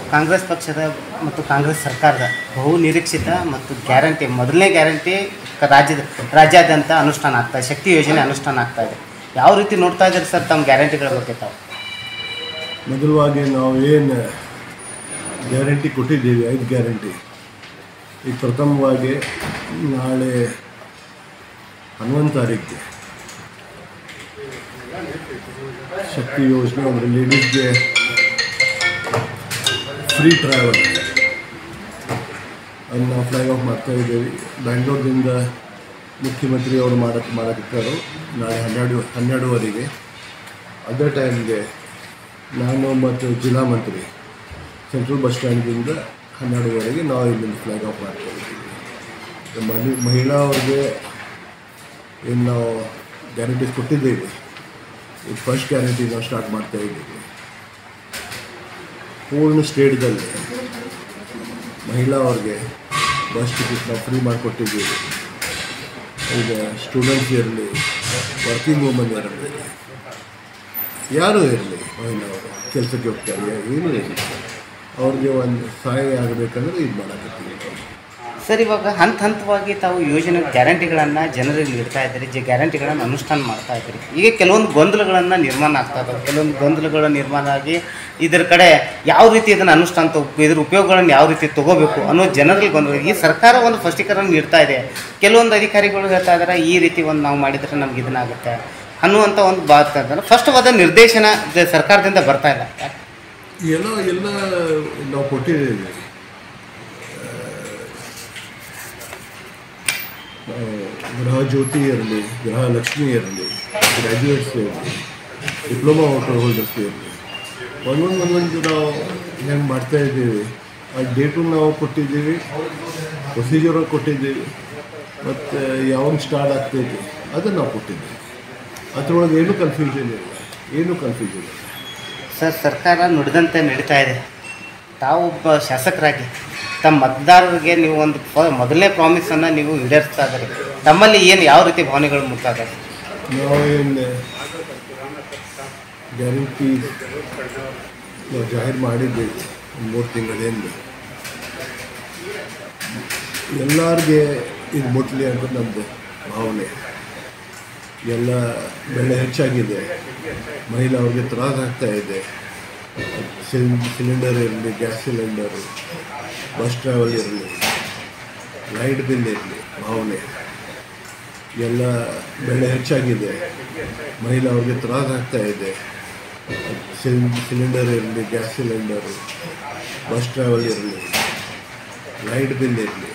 ಕಾಂಗ್ರೆಸ್ ಪಕ್ಷದ ಮತ್ತು ಕಾಂಗ್ರೆಸ್ ಸರ್ಕಾರದ ಬಹು ನಿರೀಕ್ಷಿತ ಮತ್ತು ಗ್ಯಾರಂಟಿ ಮೊದಲನೇ ಗ್ಯಾರಂಟಿ ಕ- ರಾಜ್ಯದ ರಾಜ್ಯಾದ್ಯಂತ ಅನುಷ್ಠಾನ ಆಗ್ತಾ ಇದೆ ಶಕ್ತಿ ಯೋಜನೆ ಅನುಷ್ಠಾನ ಆಗ್ತಾ ಇದೆ ಯಾವ ರೀತಿ ನೋಡ್ತಾ ಇದ್ದಾರೆ ಸರ್ ತಮ್ಮ ಗ್ಯಾರಂಟಿಗಳ ಬಗ್ಗೆ ತಾವು ಮೊದಲವಾಗಿ ನಾವು ಏನು ಗ್ಯಾರಂಟಿ ಕೊಟ್ಟಿದ್ದೀವಿ ಐದು ಗ್ಯಾರಂಟಿ ಈಗ ಪ್ರಥಮವಾಗಿ ನಾಳೆ ಹನ್ನೊಂದು ತಾರೀಕಿಗೆ ಶಕ್ತಿ ಯೋಜನೆ ಅಂದರೆ ಲೇಡೀಸ್ಗೆ ಫ್ರೀ ಟ್ರಾವೆಲ್ ಅದನ್ನ ಫ್ಲೈ ಆಫ್ ಮಾಡ್ತಾ ಇದ್ದೀವಿ ಬ್ಯಾಂಗ್ಳೂರ್ದಿಂದ ಮುಖ್ಯಮಂತ್ರಿ ಅವರು ಮಾಡಕ್ಕೆ ಮಾಡಕ್ಕಿದ್ದಾರೆ ನಾಳೆ ಹನ್ನೆರಡು ಹನ್ನೆರಡುವರೆಗೆ ಅದೇ ಟೈಮ್ಗೆ ನಾನು ಮತ್ತು ಜಿಲ್ಲಾ ಮಂತ್ರಿ ಸೆಂಟ್ರಲ್ ಬಸ್ ಸ್ಟ್ಯಾಂಡ್ದಿಂದ ಹನ್ನೆರಡುವರೆಗೆ ನಾವು ಇಲ್ಲಿಂದ ಫ್ಲಾಗ್ ಆಫ್ ಮಾಡ್ತಾ ಇದ್ದೀವಿ ಮಹಿ ಮಹಿಳಾ ಅವ್ರಿಗೆ ಏನು ನಾವು ಗ್ಯಾರಂಟೀಸ್ ಕೊಟ್ಟಿದ್ದೇವೆ ಈಗ ಫಸ್ಟ್ ಗ್ಯಾರಂಟಿ ನಾವು ಸ್ಟಾರ್ಟ್ ಮಾಡ್ತಾ ಇದ್ದೀವಿ ಪೂರ್ಣ ಸ್ಟೇಟ್ದಲ್ಲಿ ಮಹಿಳಾ ಅವ್ರಿಗೆ ಬಸ್ ಟಿಕೆಟ್ ನಾವು ಫ್ರೀ ಮಾಡಿಕೊಟ್ಟಿದ್ದೀವಿ ಈಗ ಸ್ಟೂಡೆಂಟ್ಸ್ ಇರಲಿ ವರ್ಕಿಂಗ್ ವುಮನ್ ಇರಲಿ ಯಾರೂ ಇರಲಿ ಮಹಿಳೆಯವರು ಕೆಲಸಕ್ಕೆ ಹೋಗ್ತಾರೆ ಏನೂ ಇರಲಿ ಅವ್ರಿಗೆ ಒಂದು ಸಹಾಯ ಆಗಬೇಕಂದ್ರೆ ಇದು ಮಾಡಕತ್ತೀವಿ ಸರ್ ಇವಾಗ ಹಂತ ಹಂತವಾಗಿ ತಾವು ಯೋಜನೆ ಗ್ಯಾರಂಟಿಗಳನ್ನು ಜನರಿಗೆ ನೀಡ್ತಾ ಇದ್ದೀರಿ ಜ ಗ್ಯಾರಂಟಿಗಳನ್ನು ಅನುಷ್ಠಾನ ಮಾಡ್ತಾ ಇದ್ದೀರಿ ಈಗ ಕೆಲವೊಂದು ಗೊಂದಲಗಳನ್ನು ನಿರ್ಮಾಣ ಆಗ್ತಾ ಇದ್ದಾವೆ ಕೆಲವೊಂದು ಗೊಂದಲಗಳ ನಿರ್ಮಾಣ ಆಗಿ ಇದ್ರ ಕಡೆ ಯಾವ ರೀತಿ ಇದನ್ನು ಅನುಷ್ಠಾನ ತಗೋ ಇದ್ರ ಉಪಯೋಗಗಳನ್ನು ಯಾವ ರೀತಿ ತಗೋಬೇಕು ಅನ್ನೋ ಜನರಲ್ಲಿ ಗೊಂದಲ ಈ ಸರ್ಕಾರ ಒಂದು ಸ್ಪಷ್ಟೀಕರಣ ನೀಡ್ತಾ ಇದೆ ಕೆಲವೊಂದು ಅಧಿಕಾರಿಗಳು ಹೇಳ್ತಾ ಇದ್ದಾರೆ ಈ ರೀತಿ ಒಂದು ನಾವು ಮಾಡಿದರೆ ನಮ್ಗೆ ಇದನ್ನಾಗುತ್ತೆ ಅನ್ನುವಂಥ ಒಂದು ಬಾತ್ ಇದ್ದಾರೆ ಫಸ್ಟ್ ಆದ ನಿರ್ದೇಶನ ಜ- ಸರ್ಕಾರದಿಂದ ಬರ್ತಾ ಇಲ್ಲ ಯಾಕೆ? ಎಲ್ಲ ಎಲ್ಲ ನಾವು ಕೊಟ್ಟಿದ್ದೀವಿ ಆ, ಗೃಹ ಜ್ಯೋತಿ ಇರಲಿ ಗೃಹ ಲಕ್ಷ್ಮಿ ಇರಲಿ ಗ್ರ್ಯಾಜುಯೇಟ್ಸ್ ಇರಲಿ ಡಿಪ್ಲೊಮಾ ವಾಟರ್ ಹೋಲ್ಡರ್ಸ್ ಇರಲಿ ಒಂದೊಂದು ಒಂದೊಂದು ನಾವು ಹೆಂಗೆ ಮಾಡ್ತಾ ಇದ್ದೀವಿ ಆ ಡೇಟು ನಾವು ಕೊಟ್ಟಿದ್ದೀವಿ ಪ್ರೊಸೀಜರ್ ಕೊಟ್ಟಿದ್ದೀವಿ ಮತ್ತು ಯಾವಾಗ ಸ್ಟಾರ್ಟ್ ಆಗ್ತೈತಿ ಅದನ್ನು ನಾವು ಕೊಟ್ಟಿದ್ದೀವಿ ಅದರೊಳಗೆ ಏನೂ ಕನ್ಫ್ಯೂಷನ್ ಇಲ್ಲ ಏನೂ ಕನ್ಫ್ಯೂಷನ್ ಇಲ್ಲ ಸರ್ ಸರ್ಕಾರ ನುಡಿದಂತೆ ನಡೀತಾ ಇದೆ ತಾವು ಒಬ್ಬ ಶಾಸಕರಾಗಿ ತಮ್ಮ ಮತದಾರರಿಗೆ ನೀವು ಒಂದು ಪ- ಮೊದಲನೇ ಪ್ರಾಮಿಸನ್ನು ನೀವು ಈಡೇರಿಸ್ತಾ ಇದ್ದೀರಿ ತಮ್ಮಲ್ಲಿ ಏನು ಯಾವ ರೀತಿ ಭಾವನೆಗಳು ಮೂಡ್ತಾ ಇದ್ದಾವೆ ನಾವು ಏನು ಗ್ಯಾರಂಟಿ ನಾವು ಜಾಹೀರು ಮಾಡಿದ್ದೀವಿ ಒಂದು ಮೂರು ತಿಂಗಳಿಂದ ಎಲ್ಲರಿಗೆ ಇದು ಮುಟ್ಲಿ ಅಂತ ನಮ್ಮದು ಭಾವನೆ ಎಲ್ಲ ಬೆಲೆ ಹೆಚ್ಚಾಗಿದೆ ಮಹಿಳಾ ಅವ್ರಿಗೆ ತ್ರಾಸ ಆಗ್ತಾ ಇದೆ ಸಿಲಿಂಡ್ ಸಿಲಿಂಡರ್ ಇರಲಿ ಗ್ಯಾಸ್ ಸಿಲಿಂಡರು ಬಸ್ ಟ್ರಾವೆಲ್ ಇರಲಿ ಲೈಟ್ ಬಿಲ್ ಇರಲಿ ಭಾವನೆ ಎಲ್ಲ ಬೆಲೆ ಹೆಚ್ಚಾಗಿದೆ ಮಹಿಳಾ ಅವ್ರಿಗೆ ತ್ರಾಸ ಆಗ್ತಾ ಇದೆ ಸಿಲಿಂಡ್ ಸಿಲಿಂಡರ್ ಇರಲಿ ಗ್ಯಾಸ್ ಸಿಲಿಂಡರು ಬಸ್ ಟ್ರಾವೆಲ್ ಇರಲಿ ಲೈಟ್ ಬಿಲ್ ಇರಲಿ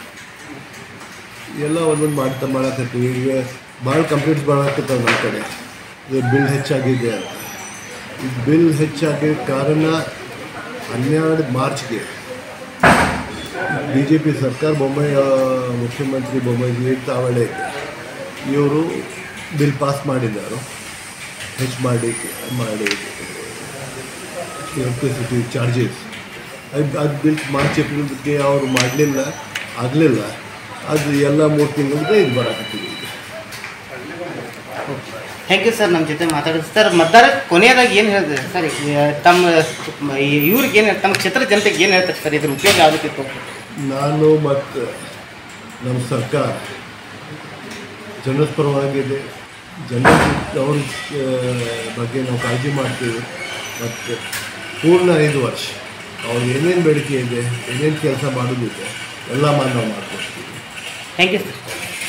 ಎಲ್ಲ ಒಂದೊಂದು ಮಾಡ್ತಾ ಮಾಡಕತ್ತೀವಿ ಈಗ ಭಾಳ ಕಂಪ್ಲೇಂಟ್ಸ್ ಮಾಡಕತ್ತಾವ ನಮ್ಮ ಕಡೆ ಇದು ಬಿಲ್ ಹೆಚ್ಚಾಗಿದೆ ಅಂತ ಈ ಬಿಲ್ ಹೆಚ್ಚಾಗಿ ಕಾರಣ ಹನ್ನೆರಡು ಮಾರ್ಚ್ಗೆ ಬಿ ಜೆ ಪಿ ಸರ್ಕಾರ ಬೊಮ್ಮಾಯಿ ಆ, ಮುಖ್ಯಮಂತ್ರಿ ಬೊಮ್ಮಾಯಿ ತಾವಳೆಗೆ ಇವರು ಬಿಲ್ ಪಾಸ್ ಮಾಡಿದ್ದಾರೆ ಹೆಚ್ಚು ಮಾಡಿ ಮಾಡಿ ಎಲೆಕ್ಟ್ರಿಸಿಟಿ ಚಾರ್ಜಸ್ ಅದು ಅದು ಬಿಲ್ ಮಾರ್ಚ್ ಏಪ್ರಿಲ್ಗೆ ಅವರು ಮಾಡಲಿಲ್ಲ ಆಗಲಿಲ್ಲ ಅದು ಎಲ್ಲ ಮೂರು ತಿಂಗಳಿಗೆ ಇದು ಬರಕತ್ತಿದೆ ಈಗ ಥ್ಯಾಂಕ್ ಯು ಸರ್ ನಮ್ಮ ಜೊತೆ ಮಾತಾಡೋದು ಸರ್ ಮತದಾರ ಕೊನೆಯದಾಗಿ ಏನು ಹೇಳಿದ್ರೆ ಸರ್ ಈ ತಮ್ಮ ಇವ್ರಿಗೆ ಏನು ತಮ್ಮ ಕ್ಷೇತ್ರ ಜನತೆಗೆ ಏನು ಹೇಳ್ತಾರೆ ಸರ್ ಇದ್ರ ಉಪಯೋಗ ಯಾವ ರೀತಿ ತಗೋ- ನಾನು ಮತ್ತು ನಮ್ಮ ಸರ್ಕಾರ ಜನರ ಪರವಾಗಿದೆ ಜನರ ಅವ್ರ ಆ, ಬಗ್ಗೆ ನಾವು ಕಾಳಜಿ ಮಾಡ್ತೀವಿ ಮತ್ತು ಪೂರ್ಣ ಐದು ವರ್ಷ ಅವ್ರು ಏನೇನು ಬೇಡಿಕೆ ಇದೆ ಏನೇನು ಕೆಲಸ ಮಾಡೋದಿದೆ ಎಲ್ಲ ಮಾಡಿ ನಾವು ಮಾಡ್ಕೊಡ್ತೀವಿ ಥ್ಯಾಂಕ್ ಯು ಸರ್